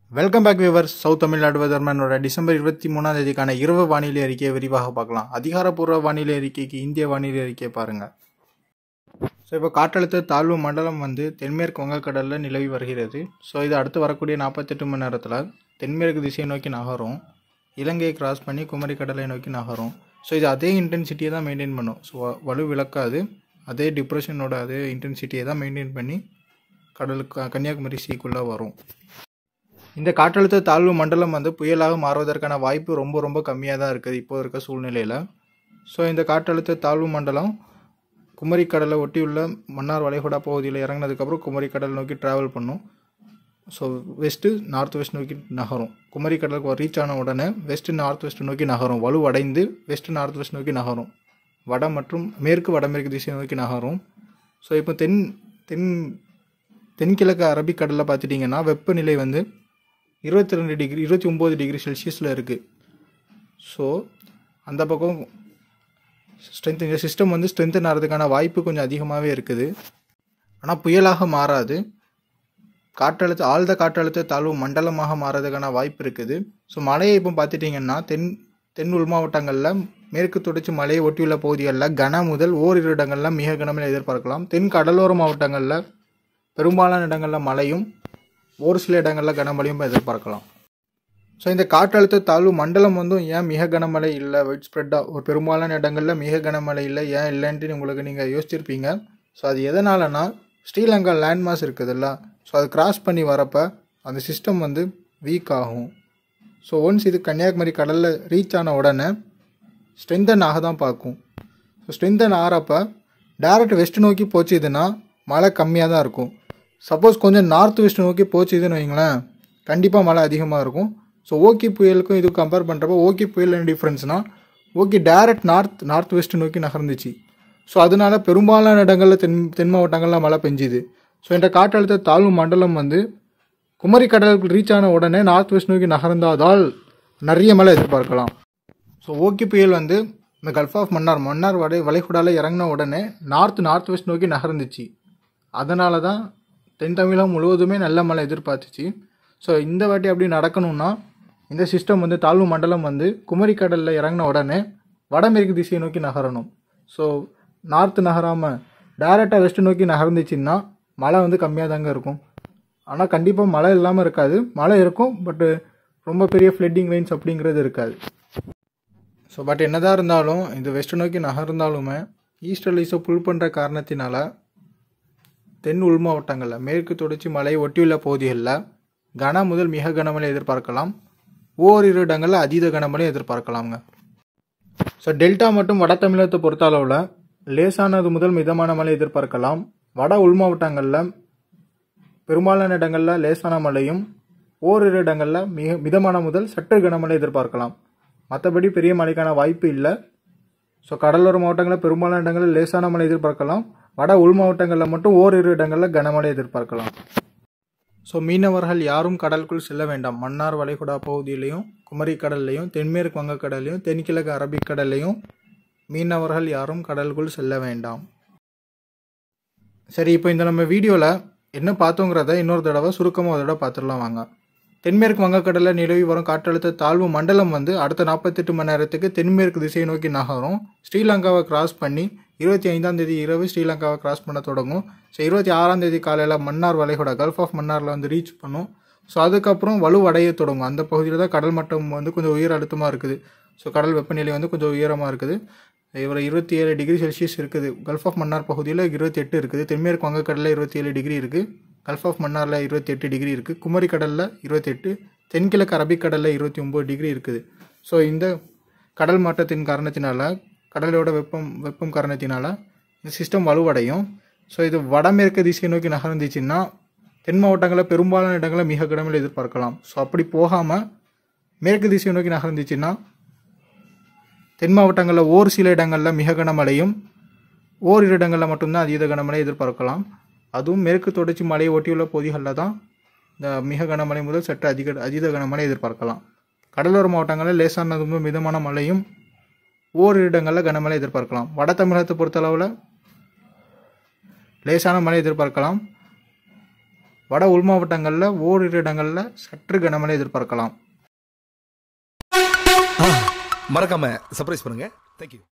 welcome back viewers south Tamil Nadu வெதர்மேனோட December இருபத்தி மூணாம் தேதிக்கான இரவு வானிலை அறிக்கையை விரிவாக பார்க்கலாம் அதிகாரப்பூர்வ வானிலை அறிக்கைக்கு இந்திய வானிலை அறிக்கையை பாருங்கள் ஸோ இப்போ காற்றழுத்த தாழ்வு மண்டலம் வந்து தென்மேற்கு வங்கக்கடலில் நிலவி வருகிறது ஸோ இது அடுத்து வரக்கூடிய நாற்பத்தெட்டு மணி நேரத்தில் தென்மேற்கு திசையை நோக்கி நகரும் இலங்கையை கிராஸ் பண்ணி குமரி கடலை நோக்கி நகரும் ஸோ இது அதே இன்டென்சிட்டியை தான் மெயின்டைன் பண்ணும் ஸோ வலு விளக்காது அதே டிப்ரெஷனோட அதே இன்டென்சிட்டியை தான் மெயின்டைன் பண்ணி கடலுக்கு கன்னியாகுமரி சீக்குள்ளே வரும் இந்த காற்றழுத்த தாழ்வு மண்டலம் வந்து புயலாக மாறுவதற்கான வாய்ப்பு ரொம்ப ரொம்ப கம்மியாக தான் இருக்குது இப்போ இருக்க சூழ்நிலையில் ஸோ இந்த காற்றழுத்த தாழ்வு மண்டலம் குமரி கடலை ஒட்டியுள்ள மன்னார் வளைகுடா பகுதியில் இறங்கினதுக்கப்புறம் குமரி கடல் நோக்கி ட்ராவல் பண்ணும் ஸோ வெஸ்ட்டு நார்த் வெஸ்ட் நோக்கி நகரும் குமரி கடலுக்கு ரீச் ஆன உடனே வெஸ்ட்டு நார்த் வெஸ்ட் நோக்கி நகரும் வலுவடைந்து வெஸ்ட்டு நார்த் வெஸ்ட் நோக்கி நகரும் வட மற்றும் மேற்கு வடமேற்கு திசை நோக்கி நகரும் ஸோ இப்போ தென் தென் தென்கிழக்கு அரபிக்கடலில் பார்த்துட்டிங்கன்னா வெப்பநிலை வந்து இருபத்தி ரெண்டு டிகிரி இருபத்தி ஒம்பது டிகிரி செல்சியஸில் இருக்குது ஸோ அந்த பக்கம் ஸ்ட்ரென்த் இந்த சிஸ்டம் வந்து ஸ்ட்ரென்தன் ஆகிறதுக்கான வாய்ப்பு கொஞ்சம் அதிகமாகவே இருக்குது ஆனால் புயலாக மாறாது காற்றழுத்த ஆழ்ந்த காற்றழுத்த தாழ்வு மண்டலமாக மாறதுக்கான வாய்ப்பு இருக்குது ஸோ மழையை இப்போ பார்த்துட்டிங்கன்னா தென் தென் உள் மாவட்டங்களில் மேற்கு தொடர்ச்சி மலையை ஒட்டியுள்ள பகுதிகளில் கன முதல் ஓரிரு இடங்களில் மிக கனமழை எதிர்பார்க்கலாம் தென் கடலோர மாவட்டங்களில் பெரும்பாலான இடங்களில் மழையும் ஒரு சில இடங்களில் கனமழையும் எதிர்பார்க்கலாம் ஸோ இந்த காற்றழுத்த தாழ்வு மண்டலம் வந்து ஏன் மிக கனமழை இல்லை வைட் ஸ்ப்ரெட்டாக ஒரு பெரும்பாலான இடங்களில் மிக கனமழை இல்லை ஏன் இல்லைன்ட்டு உங்களுக்கு நீங்கள் யோசிச்சிருப்பீங்க ஸோ அது எதனாலனா ஸ்ரீலங்கா லேண்ட்மாஸ் இருக்குதுல்ல ஸோ அது கிராஸ் பண்ணி வரப்போ அந்த சிஸ்டம் வந்து வீக் ஆகும் ஸோ ஒன்ஸ் இது கன்னியாகுமரி கடலில் ரீச் ஆன உடனே ஸ்ட்ரென்தன் ஆக தான் பார்க்கும் ஸோ ஸ்ட்ரென்தன் ஆகிறப்ப டேரக்ட் வெஸ்ட் நோக்கி போச்சுதுன்னா மழை கம்மியாக தான் இருக்கும் சப்போஸ் கொஞ்சம் நார்த் வெஸ்ட் நோக்கி போச்சுதுன்னு வைங்களேன் கண்டிப்பாக மழை அதிகமாக இருக்கும் ஸோ ஓகி புயலுக்கும் இது கம்பேர் பண்ணுறப்போ ஓகி புயல் என்ன டிஃப்ரென்ஸ்னால் Ockhi direct north north west நோக்கி நகர்ந்துச்சு ஸோ அதனால பெரும்பாலான இடங்களில் தென் தென் மாவட்டங்களில் மழை பெஞ்சுது ஸோ இந்த காற்றழுத்த தாழ்வு மண்டலம் வந்து குமரி கடலுக்கு ரீச் ஆன உடனே நார்த் வெஸ்ட் நோக்கி நகர்ந்தாதால் நிறைய மழை எதிர்பார்க்கலாம் ஸோ ஓகி புயல் வந்து இந்த கல்ஃப் ஆஃப் மன்னார் மன்னார் வடை வளைகுடாவில் இறங்கின உடனே நார்த் நார்த் வெஸ்ட் நோக்கி நகர்ந்துச்சு அதனால தான் தென் தமிழகம் முழுவதுமே நல்ல மழை எதிர்பார்த்துச்சு ஸோ இந்த வாட்டி அப்படி நடக்கணும்னா இந்த சிஸ்டம் வந்து தாழ்வு மண்டலம் வந்து குமரி கடலில் இறங்கின உடனே வடமேற்கு திசையை நோக்கி நகரணும் ஸோ நார்த்து நகராமல் டேரெக்டாக வெஸ்ட் நோக்கி நகர்ந்துச்சுன்னா மழை வந்து கம்மியாக தாங்க இருக்கும் ஆனால் கண்டிப்பாக மழை இல்லாமல் இருக்காது மழை இருக்கும் பட்டு ரொம்ப பெரிய ஃப்ளட்டிங் ரெயின்ஸ் அப்படிங்கிறது இருக்காது ஸோ பட் என்னதான் இருந்தாலும் இந்த வெஸ்ட் நோக்கி நகர்ந்தாலுமே ஈஸ்டர்லீஸை புல் பண்ணுற காரணத்தினால தென் உள் மாவட்டங்களில் மேற்கு தொடர்ச்சி மலை ஒட்டியுள்ள பகுதிகளில் கன முதல் மிக கனமழை எதிர்பார்க்கலாம் ஓரிரு இடங்களில் அதீத கனமழை எதிர்பார்க்கலாங்க ஸோ டெல்டா மற்றும் வட தமிழகத்தை பொறுத்த அளவில் லேசானது முதல் மிதமான மழை எதிர்பார்க்கலாம் வட உள் மாவட்டங்களில் பெரும்பாலான இடங்களில் லேசான மழையும் ஓரிரு இடங்களில் மிக மிதமான முதல் சற்று கனமழை எதிர்பார்க்கலாம் மற்றபடி பெரிய மழைக்கான வாய்ப்பு இல்லை ஸோ கடலோர மாவட்டங்களில் பெரும்பாலான இடங்களில் லேசான மழை எதிர்பார்க்கலாம் வட உள் மாவட்டங்களில் மட்டும் ஓரிரு இடங்களில் கனமழை எதிர்பார்க்கலாம் ஸோ மீனவர்கள் யாரும் கடலுக்குள் செல்ல வேண்டாம் மன்னார் வளைகுடா பகுதியிலையும் குமரி கடல்லையும் தென்மேற்கு வங்கக்கடல்லையும் தென்கிழக்கு அரபிக்கடல்லையும் மீனவர்கள் யாரும் கடலுக்குள் செல்ல வேண்டாம் சரி இப்போ இந்த நம்ம வீடியோவில் என்ன பார்த்தோங்கிறத இன்னொரு தடவை சுருக்கமாக ஒரு தடவை பார்த்துடலாம் வாங்க தென்மேற்கு வங்கக்கடலில் நிலவி வரும் காற்றழுத்த தாழ்வு மண்டலம் வந்து அடுத்த நாற்பத்தெட்டு மணி நேரத்துக்கு தென்மேற்கு திசையை நோக்கி நகரும் ஸ்ரீலங்காவை கிராஸ் பண்ணி இருபத்தி ஐந்தாம் தேதி இரவு ஸ்ரீலங்காவை கிராஸ் பண்ண தொடங்கும் ஸோ இருபத்தி ஆறாம் தேதி காலையில் மன்னார் வளைகுடா கல்ஃப் ஆஃப் மன்னாரில் வந்து ரீச் பண்ணும் ஸோ அதுக்கப்புறம் வலுவடைய தொடங்கும் அந்த பகுதியில் தான் கடல் மட்டம் வந்து கொஞ்சம் உயர் அழுத்தமாக இருக்குது ஸோ கடல் வெப்பநிலை வந்து கொஞ்சம் உயரமாக இருக்குது இவர் இருபத்தி ஏழு டிகிரி செல்சியஸ் இருக்குது கல்ஃப் ஆஃப் மன்னார் பகுதியில் இருபத்தி எட்டு இருக்குது தென்மேற்கு வங்கக்கடலில் இருபத்தி ஏழு டிகிரி இருக்குது கல்ஃப் ஆஃப் மன்னாரில் இருபத்தி எட்டு டிகிரி இருக்குது குமரி கடலில் இருபத்தெட்டு தென்கிழக்கு அரபிக்கடலில் இருபத்தி ஒம்பது டிகிரி இருக்குது ஸோ இந்த கடல் மாற்றத்தின் காரணத்தினால கடலோட வெப்பம் வெப்பம் காரணத்தினால இந்த சிஸ்டம் வலுவடையும் ஸோ இது வடமேற்கு திசையை நோக்கி நகர்ந்துச்சுன்னா தென் மாவட்டங்களில் பெரும்பாலான இடங்களில் மிக கடுமையில் எதிர்பார்க்கலாம் ஸோ அப்படி போகாமல் மேற்கு திசையை நோக்கி நகர்ந்துச்சுன்னா தென் மாவட்டங்களில் ஓர் சில இடங்களில் மிக கனமழையும் ஓரிரு இடங்களில் மட்டும்தான் அதீத கனமழை எதிர்பார்க்கலாம் அதுவும் மேற்கு தொடர்ச்சி மலையை ஒட்டியுள்ள பகுதிகளில் தான் இந்த மிக கனமழை முதல் சற்று அதிக அதீத கனமழை எதிர்பார்க்கலாம் கடலோர மாவட்டங்களில் லேசானது முதல் மிதமான மழையும் ஓரிரு இடங்களில் கனமழை எதிர்பார்க்கலாம் வட தமிழகத்தை பொறுத்தளவில் லேசான மழை எதிர்பார்க்கலாம் வட உள் மாவட்டங்களில் ஓரிரு இடங்களில் சற்று கனமழை எதிர்பார்க்கலாம் மறக்காம சர்ப்ரைஸ் பண்ணுங்க தேங்க்யூ